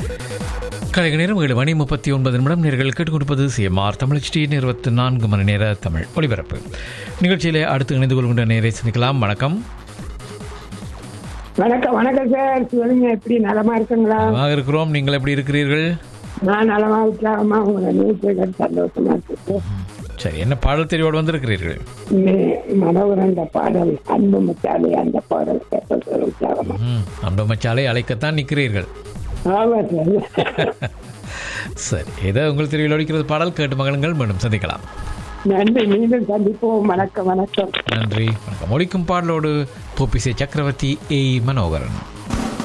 கலைக நேரம் ஏழு மணி முப்பத்தி ஒன்பது நிமிடம் நேர்கள் கேட்டுக்கொண்டிருப்பது சிஎம்ஆர் தமிழ் ஸ்டீன் இருபத்தி நான்கு மணி நேர தமிழ் ஒளிபரப்பு நிகழ்ச்சியிலே அடுத்து இணைந்து கொள்கின்ற நேரை சந்திக்கலாம் வணக்கம் வணக்கம் வணக்கம் சார் சொல்லுங்க எப்படி நலமா இருக்குங்களா நலமாக இருக்கிறோம் நீங்கள் எப்படி இருக்கிறீர்கள் நான் நலமா இருக்கலாமா உங்களை நியூஸ் சந்தோஷமா இருக்கு சார். சரி என்ன பாடல் தெரிவோடு வந்திருக்கிறீர்கள் மே- மனோகரந்த பாடல் அன்பு முத்தாலே அந்த பாடல் கேட்ட சார் உற்சாகமா ம் அந்த மச்சாலை அழைக்கத்தான் நிற்கிறீர்கள் ஆமா சார் சரி ஏதோ உங்கள் தெருவில் ஒழிக்கிறது பாடல் கேட்டு மகளுங்கள் மீண்டும் சந்திக்கலாம் நன்றி மீண்டும் சந்திப்போம் வணக்கம் வணக்கம் நன்றி வணக்கம் ஒழிக்கும் பாடலோடு போப்பிசை சக்கரவர்த்தி ஏ மனோகரன்